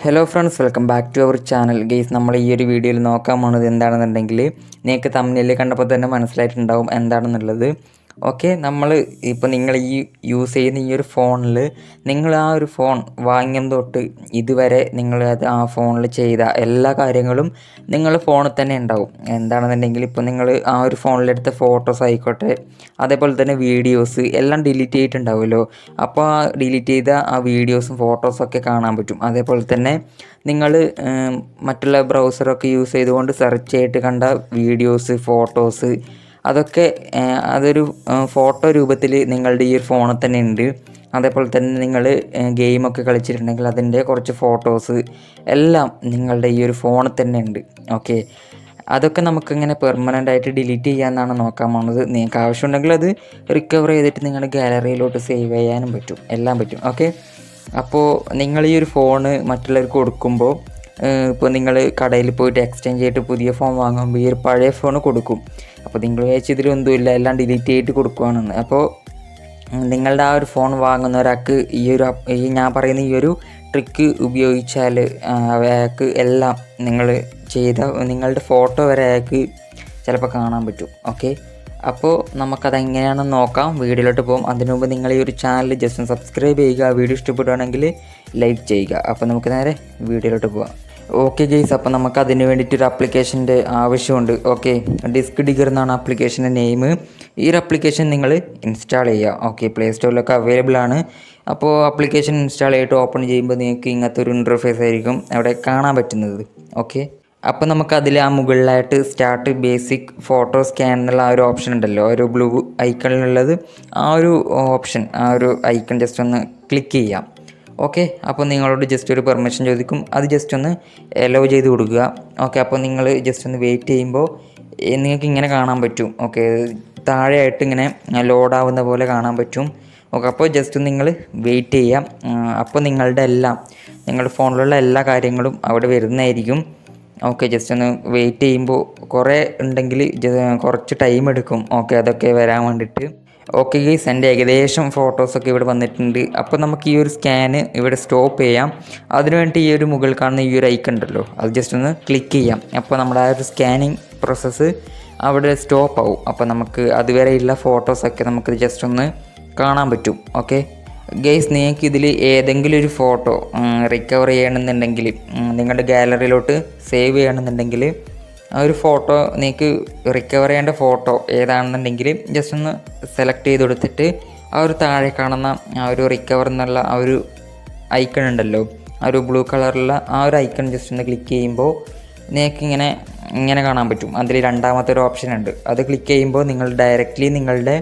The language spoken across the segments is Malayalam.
hello friends welcome back to our channel guys നമ്മൾ ഈ ഒരു വീഡിയോയിൽ നോക്കാൻ പോണത് എന്താണെന്നുണ്ടെങ്കിൽ നിങ്ങൾക്ക് തമ്മിൽ കണ്ടപ്പോൾ തന്നെ മനസ്സിലായിട്ടുണ്ടാവും എന്താണെന്നുള്ളത് ഓക്കെ നമ്മൾ ഇപ്പോൾ നിങ്ങൾ ഈ യൂസ് ചെയ്യുന്ന ഈ ഒരു ഫോണിൽ നിങ്ങൾ ആ ഒരു ഫോൺ വാങ്ങിയം തൊട്ട് ഇതുവരെ നിങ്ങൾ അത് ആ ഫോണിൽ ചെയ്ത എല്ലാ കാര്യങ്ങളും നിങ്ങൾ ഫോണിൽ തന്നെ ഉണ്ടാവും എന്താണെന്നുണ്ടെങ്കിൽ ഇപ്പോൾ നിങ്ങൾ ആ ഒരു ഫോണിലെടുത്ത ഫോട്ടോസ് ആയിക്കോട്ടെ അതേപോലെ തന്നെ വീഡിയോസ് എല്ലാം ഡിലീറ്റ് ചെയ്തിട്ടുണ്ടാവുമല്ലോ അപ്പോൾ ആ ഡിലീറ്റ് ചെയ്ത ആ വീഡിയോസും ഫോട്ടോസും ഒക്കെ കാണാൻ പറ്റും അതേപോലെ തന്നെ നിങ്ങൾ മറ്റുള്ള ബ്രൗസറൊക്കെ യൂസ് ചെയ്തുകൊണ്ട് സെർച്ച് ചെയ്തിട്ട് കണ്ട വീഡിയോസ് ഫോട്ടോസ് അതൊക്കെ ഏഹ്, അതൊരു ഫോട്ടോ രൂപത്തിൽ നിങ്ങളുടെ ഈ ഒരു ഫോണിൽ തന്നെ ഉണ്ട് അതേപോലെ തന്നെ നിങ്ങൾ ഗെയിമൊക്കെ കളിച്ചിട്ടുണ്ടെങ്കിൽ അതിൻ്റെ കുറച്ച് ഫോട്ടോസ് എല്ലാം നിങ്ങളുടെ ഈ ഒരു ഫോണിൽ തന്നെ ഉണ്ട് ഓക്കെ അതൊക്കെ നമുക്കിങ്ങനെ പെർമനൻ്റ് ആയിട്ട് ഡിലീറ്റ് ചെയ്യാമെന്നാണ് നോക്കാൻ പോകുന്നത് നിങ്ങൾക്ക് ആവശ്യമുണ്ടെങ്കിൽ അത് റിക്കവർ ചെയ്തിട്ട് നിങ്ങളുടെ ഗാലറിയിലോട്ട് സേവ് ചെയ്യാനും പറ്റും എല്ലാം പറ്റും ഓക്കെ അപ്പോൾ നിങ്ങൾ ഈ ഒരു ഫോണ് മറ്റുള്ളവർക്ക് കൊടുക്കുമ്പോൾ ഇപ്പോൾ നിങ്ങൾ കടയിൽ പോയിട്ട് എക്സ്ചേഞ്ച് ചെയ്തിട്ട് പുതിയ ഫോൺ വാങ്ങുമ്പോൾ ഈ ഒരു പഴയ ഫോൺ കൊടുക്കും അപ്പോൾ നിങ്ങൾ വിചാരിച്ച് ഇതിലൊന്നുമില്ല എല്ലാം ഡിലീറ്റ് ചെയ്തിട്ട് കൊടുക്കുവാണെന്ന് അപ്പോൾ ഉം, നിങ്ങളുടെ ആ ഒരു ഫോൺ വാങ്ങുന്ന ഒരാൾക്ക് ഈ ഒരു അപ്പ്- ഈ ഞാൻ പറയുന്ന ഈ ഒരു ട്രിക്ക് ഉപയോഗിച്ചാൽ ആ, അയാൾക്ക് എല്ലാം നിങ്ങൾ ചെയ്ത നിങ്ങളുടെ ഫോട്ടോ വരെ അയാൾക്ക് ചിലപ്പോൾ കാണാൻ പറ്റും ഓക്കെ അപ്പോൾ നമുക്കത് എങ്ങനെയാണെന്ന് നോക്കാം വീഡിയോയിലോട്ട് പോകും അതിനു മുമ്പ് നിങ്ങൾ ഈ ഒരു ചാനൽ ജസ്റ്റ് ഒന്ന് സബ്സ്ക്രൈബ് ചെയ്യുക വീഡിയോ ഇഷ്ടപ്പെടുകയാണെങ്കിൽ ലൈക്ക് ചെയ്യുക അപ്പോൾ നമുക്ക് നേരെ വീഡിയോയിലോട്ട് പോകാം ഓക്കെ ഗെയ്സ് അപ്പോൾ നമുക്ക് അതിന് വേണ്ടിയിട്ട് ഒരു ആപ്ലിക്കേഷൻ്റെ ആവശ്യമുണ്ട് ഓക്കെ ഡിസ്ക് ഡിഗർ എന്നാണ് ആപ്ലിക്കേഷൻ്റെ നെയിം ഈ ഒരു ആപ്ലിക്കേഷൻ നിങ്ങൾ ഇൻസ്റ്റാൾ ചെയ്യുക ഓക്കെ പ്ലേ സ്റ്റോറിലൊക്കെ അവൈലബിൾ ആണ് അപ്പോൾ ആപ്ലിക്കേഷൻ ഇൻസ്റ്റാൾ ചെയ്തിട്ട് ഓപ്പൺ ചെയ്യുമ്പോൾ നിങ്ങൾക്ക് ഇങ്ങനത്തെ ഒരു ഇൻ്റർഫേസ് ആയിരിക്കും അവിടെ കാണാൻ പറ്റുന്നത് ഓക്കെ അപ്പോൾ നമുക്ക് അതിൽ ആ മുകളിലായിട്ട് സ്റ്റാർട്ട് ബേസിക് ഫോട്ടോ സ്കാൻ എന്നുള്ള ആ ഒരു ഓപ്ഷൻ ഉണ്ടല്ലോ ഒരു ബ്ലൂ ഐക്കണിലുള്ളത് ആ ഒരു ഓപ്ഷൻ ആ ഒരു ഐക്കൺ ജസ്റ്റ് ഒന്ന് ക്ലിക്ക് ചെയ്യാം ഓക്കെ അപ്പോൾ നിങ്ങളോട് ജസ്റ്റ് ഒരു പെർമിഷൻ ചോദിക്കും അത് ജസ്റ്റ് ഒന്ന് എലോ ചെയ്ത് കൊടുക്കുക ഓക്കെ അപ്പോൾ നിങ്ങൾ ജസ്റ്റ് ഒന്ന് വെയിറ്റ് ചെയ്യുമ്പോൾ ഏ, നിങ്ങൾക്ക് ഇങ്ങനെ കാണാൻ പറ്റും ഓക്കെ താഴെയായിട്ട് ഇങ്ങനെ ലോഡാവുന്ന പോലെ കാണാൻ പറ്റും ഓക്കെ അപ്പോൾ ജസ്റ്റ് നിങ്ങൾ വെയിറ്റ് ചെയ്യാം ഉം, അപ്പോൾ നിങ്ങളുടെ എല്ലാം നിങ്ങളുടെ ഫോണിലുള്ള എല്ലാ കാര്യങ്ങളും അവിടെ വരുന്നതായിരിക്കും ഓക്കെ ജസ്റ്റ് ഒന്ന് വെയിറ്റ് ചെയ്യുമ്പോൾ കുറേ ഉണ്ടെങ്കിൽ ജ- കുറച്ച് ടൈം എടുക്കും ഓക്കെ അതൊക്കെ വരാൻ വേണ്ടിയിട്ട് ഓക്കെ ഗൈസ് എൻ്റെ ഏകദേശം ഫോട്ടോസൊക്കെ ഇവിടെ വന്നിട്ടുണ്ട് അപ്പോൾ നമുക്ക് ഈ ഒരു സ്കാന് ഇവിടെ സ്റ്റോപ്പ് ചെയ്യാം അതിനുവേണ്ടി ഈ ഒരു മുകളിൽ കാണുന്ന ഈ ഒരു ഐക്കൺ ഉണ്ടല്ലോ അത് ജസ്റ്റ് ഒന്ന് ക്ലിക്ക് ചെയ്യാം അപ്പോൾ നമ്മുടെ ആ ഒരു സ്കാനിങ് പ്രോസസ്സ് അവിടെ സ്റ്റോപ്പ് ആവും അപ്പോൾ നമുക്ക് അതുവരെയുള്ള ഫോട്ടോസൊക്കെ നമുക്ക് ജസ്റ്റ് ഒന്ന് കാണാൻ പറ്റും ഓക്കെ ഗെയ്സ് നിങ്ങൾക്ക് ഇതിൽ ഏതെങ്കിലും ഒരു ഫോട്ടോ റിക്കവർ ചെയ്യണമെന്നുണ്ടെങ്കിൽ ഉം, നിങ്ങളുടെ ഗാലറിയിലോട്ട് സേവ് ചെയ്യണമെന്നുണ്ടെങ്കിൽ ആ ഒരു ഫോട്ടോ നിങ്ങൾക്ക് റിക്കവർ ചെയ്യേണ്ട ഫോട്ടോ ഏതാണെന്നുണ്ടെങ്കിൽ ജസ്റ്റ് ഒന്ന് സെലക്ട് ചെയ്ത് കൊടുത്തിട്ട് ആ ഒരു താഴെ കാണുന്ന ആ ഒരു റിക്കവർ എന്നുള്ള ആ ഒരു ഐക്കൺ ഉണ്ടല്ലോ ആ ഒരു ബ്ലൂ കളറുള്ള ആ ഒരു ഐക്കൺ ജസ്റ്റ് ഒന്ന് ക്ലിക്ക് ചെയ്യുമ്പോൾ നിങ്ങൾക്ക് ഇങ്ങനെ ഇങ്ങനെ കാണാൻ പറ്റും അതിൽ രണ്ടാമത്തെ ഒരു ഓപ്ഷൻ ഉണ്ട് അത് ക്ലിക്ക് ചെയ്യുമ്പോൾ നിങ്ങൾ ഡയറക്റ്റ്ലി നിങ്ങളുടെ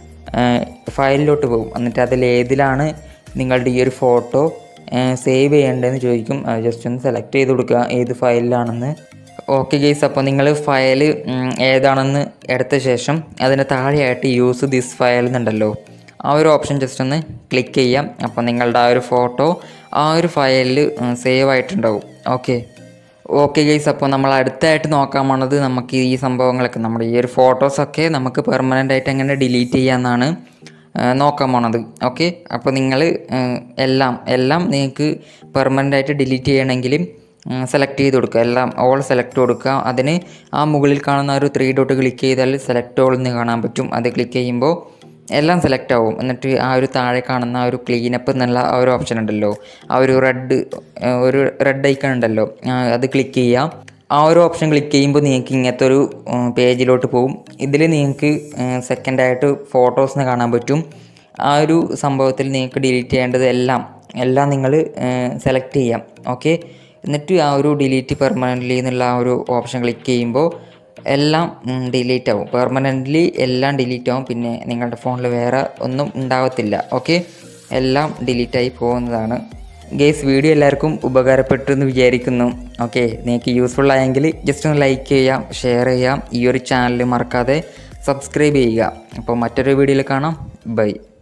ഫയലിലോട്ട് പോകും എന്നിട്ട് അതിൽ ഏതിലാണ് നിങ്ങളുടെ ഈ ഒരു ഫോട്ടോ സേവ് ചെയ്യേണ്ടതെന്ന് ചോദിക്കും അത് ജസ്റ്റ് ഒന്ന് സെലക്ട് ചെയ്ത് കൊടുക്കുക ഏത് ഫയലിലാണെന്ന് ഓക്കെ ഗെയ്സ് അപ്പോൾ നിങ്ങൾ ഫയൽ ഏതാണെന്ന് എടുത്ത ശേഷം അതിന് താഴെയായിട്ട് യൂസ് ദിസ് ഫയൽ എന്നുണ്ടല്ലോ ആ ഒരു ഓപ്ഷൻ ജസ്റ്റ് ഒന്ന് ക്ലിക്ക് ചെയ്യാം അപ്പോൾ നിങ്ങളുടെ ആ ഒരു ഫോട്ടോ ആ ഒരു ഫയലിൽ സേവ് ആയിട്ടുണ്ടാവും ഓക്കെ ഓക്കെ ഗൈസ് അപ്പോൾ നമ്മൾ അടുത്തായിട്ട് നോക്കാൻ പോണത് നമുക്ക് ഈ സംഭവങ്ങളൊക്കെ നമ്മുടെ ഈ ഒരു ഫോട്ടോസൊക്കെ നമുക്ക് പെർമനൻ്റ് ആയിട്ട് എങ്ങനെ ഡിലീറ്റ് ചെയ്യാമെന്നാണ് ആ, നോക്കാൻ പോണത് ഓക്കെ അപ്പോൾ നിങ്ങൾ എല്ലാം എല്ലാം നിങ്ങൾക്ക് പെർമനൻ്റ് ആയിട്ട് ഡിലീറ്റ് ചെയ്യണമെങ്കിൽ സെലക്ട് ചെയ്ത് കൊടുക്കുക എല്ലാം ഓൾ സെലക്ട് കൊടുക്കുക അതിന് ആ മുകളിൽ കാണുന്ന ആ ഒരു ത്രീ ഡോട്ട് ക്ലിക്ക് ചെയ്താൽ സെലക്ട് ഓൾ എന്ന് കാണാൻ പറ്റും അത് ക്ലിക്ക് ചെയ്യുമ്പോൾ എല്ലാം സെലക്ട് ആവും എന്നിട്ട് ആ ഒരു താഴെ കാണുന്ന ആ ഒരു ക്ലീനപ്പ് എന്നുള്ള ആ ഒരു ഓപ്ഷൻ ഉണ്ടല്ലോ ആ ഒരു റെഡ് ഒരു റെഡ് ഐക്കൺ ഉണ്ടല്ലോ ആ, അത് ക്ലിക്ക് ചെയ്യാം ആ ഒരു ഓപ്ഷൻ ക്ലിക്ക് ചെയ്യുമ്പോൾ നിങ്ങൾക്ക് ഇങ്ങനത്തെ ഒരു പേജിലോട്ട് പോകും ഇതിൽ നിങ്ങൾക്ക് സെക്കൻഡായിട്ട് ഫോട്ടോസിന് കാണാൻ പറ്റും ആ ഒരു സംഭവത്തിൽ നിങ്ങൾക്ക് ഡിലീറ്റ് ചെയ്യേണ്ടത് എല്ലാം എല്ലാം നിങ്ങൾ സെലക്ട് ചെയ്യാം ഓക്കെ എന്നിട്ട് ആ ഒരു ഡിലീറ്റ് പെർമനൻ്റ്ലി എന്നുള്ള ആ ഒരു ഓപ്ഷൻ ക്ലിക്ക് ചെയ്യുമ്പോൾ എല്ലാം ഡിലീറ്റ് ആവും പെർമനൻ്റ്ലി എല്ലാം ഡിലീറ്റ് ആവും പിന്നെ നിങ്ങളുടെ ഫോണിൽ വേറെ ഒന്നും ഉണ്ടാവത്തില്ല ഓക്കെ എല്ലാം ഡിലീറ്റ് ആയി പോകുന്നതാണ് ഗേസ് വീഡിയോ എല്ലാവർക്കും ഉപകാരപ്പെട്ടു എന്ന് വിചാരിക്കുന്നു ഓക്കെ നിങ്ങൾക്ക് യൂസ്ഫുൾ ആയെങ്കിൽ ജസ്റ്റ് ഒന്ന് ലൈക്ക് ചെയ്യാം ഷെയർ ചെയ്യാം ഈ ഒരു ചാനൽ മറക്കാതെ സബ്സ്ക്രൈബ് ചെയ്യുക അപ്പോൾ മറ്റൊരു വീഡിയോയിൽ കാണാം ബൈ